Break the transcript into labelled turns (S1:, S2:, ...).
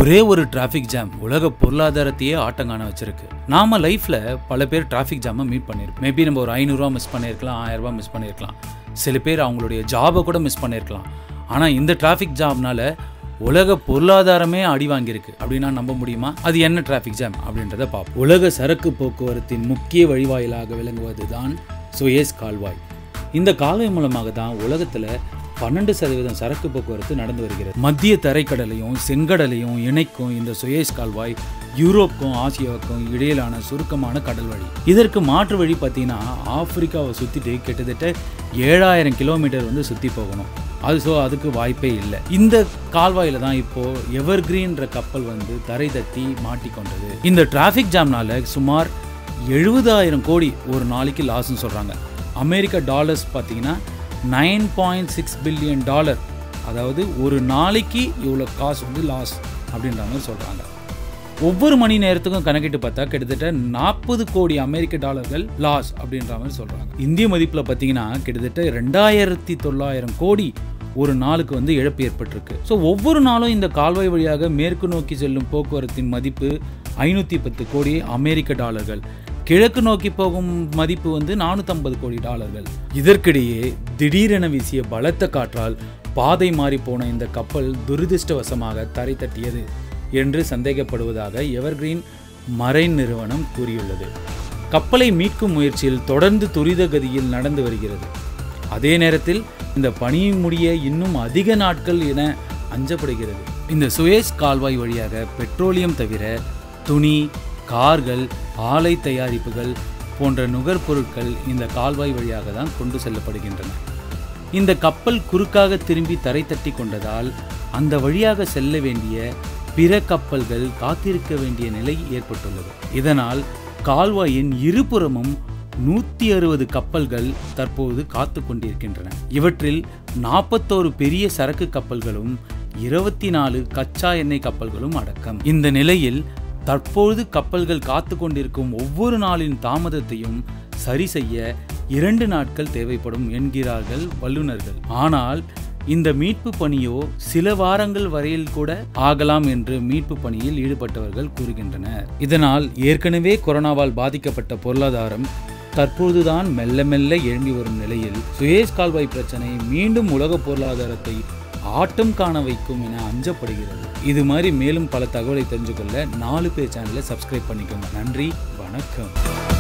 S1: ஒரே ஒரு traffic jam உலக பொருளாதாரத்தையே ஆட்டங்காண வச்சிருக்கு நாம லைஃப்ல பல பேர் டிராஃபிக் ஜாமை மீட் பண்ணிருப்போம் மேபி நம்ம ஒரு ஐநூறுரூவா மிஸ் பண்ணியிருக்கலாம் ஆயிரம் ரூபாய் மிஸ் பண்ணியிருக்கலாம் சில பேர் அவங்களுடைய ஜாபை கூட மிஸ் பண்ணியிருக்கலாம் ஆனால் இந்த டிராஃபிக் ஜாம்னால உலக பொருளாதாரமே அடி வாங்கியிருக்கு அப்படின்னா நம்ப முடியுமா அது என்ன டிராஃபிக் ஜாம் அப்படின்றத பார்ப்போம் உலக சரக்கு போக்குவரத்தின் முக்கிய வழிவாயிலாக விளங்குவது தான் சுயேஸ் கால்வாய் இந்த கால்வாய் மூலமாக தான் உலகத்தில் பன்னெண்டு சதவீதம் சரக்கு போக்குவரத்து நடந்து வருகிறது மத்திய தரைக்கடலையும் செங்கடலையும் இணைக்கும் இந்த சுயேஸ் கால்வாய் யூரோப்புக்கும் ஆசியாவுக்கும் இடையிலான சுருக்கமான கடல் வழி இதற்கு மாற்று வழி பார்த்தீங்கன்னா ஆப்பிரிக்காவை சுற்றிட்டு கிட்டத்தட்ட ஏழாயிரம் கிலோமீட்டர் வந்து சுற்றி போகணும் அது ஸோ அதுக்கு வாய்ப்பே இல்லை இந்த கால்வாயில தான் இப்போ எவர் கிரீன்ற கப்பல் வந்து தரை தட்டி மாட்டிக்கொண்டது இந்த டிராஃபிக் ஜாம்னால சுமார் எழுபதாயிரம் கோடி ஒரு நாளைக்கு லாஸ்ன்னு சொல்கிறாங்க அமெரிக்கா டாலர்ஸ் பார்த்தீங்கன்னா nine point six billion dollar அதாவது ஒரு நாளைக்கு இவ்வளோ காசு வந்து லாஸ் அப்படின்ற மாதிரி சொல்கிறாங்க ஒவ்வொரு மணி நேரத்துக்கும் கணக்கிட்டு பார்த்தா கிட்டத்தட்ட நாற்பது கோடி அமெரிக்க டாலர்கள் லாஸ் அப்படின்ற மாதிரி சொல்கிறாங்க இந்திய மதிப்பில் பார்த்தீங்கன்னா கிட்டத்தட்ட ரெண்டாயிரத்தி தொள்ளாயிரம் கோடி ஒரு நாளுக்கு வந்து இழப்பு ஏற்பட்டிருக்கு ஸோ ஒவ்வொரு நாளும் இந்த கால்வாய் வழியாக மேற்கு நோக்கி செல்லும் போக்குவரத்தின் மதிப்பு ஐநூற்றி பத்து கோடி அமெரிக்க டாலர்கள் கிழக்கு நோக்கி போகும் மதிப்பு வந்து நானூற்றம்பது கோடி டாலர்கள் இதற்கிடையே திடீரென வீசிய பலத்த காற்றால் பாதை மாறி போன இந்த கப்பல் துரதிருஷ்டவசமாக தரை தட்டியது என்று சந்தேகப்படுவதாக எவர்கிரீன் மரைன் நிறுவனம் கூறியுள்ளது கப்பலை மீட்கும் முயற்சியில் தொடர்ந்து துரித கதியில் நடந்து வருகிறது அதே நேரத்தில் இந்த பணியை முடிய இன்னும் அதிக நாட்கள் என அஞ்சப்படுகிறது இந்த சுயேஸ் கால்வாய் வழியாக பெட்ரோலியம் தவிர துணி கார்கள் ஆலை தயாரிப்புகள் போன்ற நுகர்பொருட்கள் இந்த கால்வாய் வழியாக தான் கொண்டு செல்லப்படுகின்றன இந்த கப்பல் குறுக்காக திரும்பி தரை தட்டி கொண்டதால் அந்த வழியாக செல்ல வேண்டிய பிற கப்பல்கள் காத்திருக்க வேண்டிய நிலை ஏற்பட்டுள்ளது இதனால் கால்வாயின் இருபுறமும் நூற்றி அறுபது கப்பல்கள் தற்போது காத்து கொண்டிருக்கின்றன இவற்றில் நாற்பத்தோரு பெரிய சரக்கு கப்பல்களும் இருபத்தி நாலு கச்சா எண்ணெய் கப்பல்களும் அடக்கம் இந்த நிலையில் தற்பொழுது கப்பல்கள் காத்து கொண்டிருக்கும் ஒவ்வொரு நாளின் தாமதத்தையும் சரி செய்ய இரண்டு நாட்கள் தேவைப்படும் என்கிறார்கள் வல்லுநர்கள் ஆனால் இந்த மீட்பு பணியோ சில வாரங்கள் வரையில் கூட ஆகலாம் என்று மீட்பு பணியில் ஈடுபட்டவர்கள் கூறுகின்றனர் இதனால் ஏற்கனவே கொரோனாவால் பாதிக்கப்பட்ட பொருளாதாரம் தற்போதுதான் மெல்ல மெல்ல எழும்பி வரும் நிலையில் சுயேஸ் கால்வாய் பிரச்சனை மீண்டும் உலக பொருளாதாரத்தை ஆட்டம் காண வைக்கும் என அஞ்சப்படுகிறது இது மாதிரி மேலும் பல தகவலை தெரிஞ்சுக்கொள்ள நாலு பேர் சேனலை சப்ஸ்கிரைப் பண்ணிக்கோங்க நன்றி வணக்கம்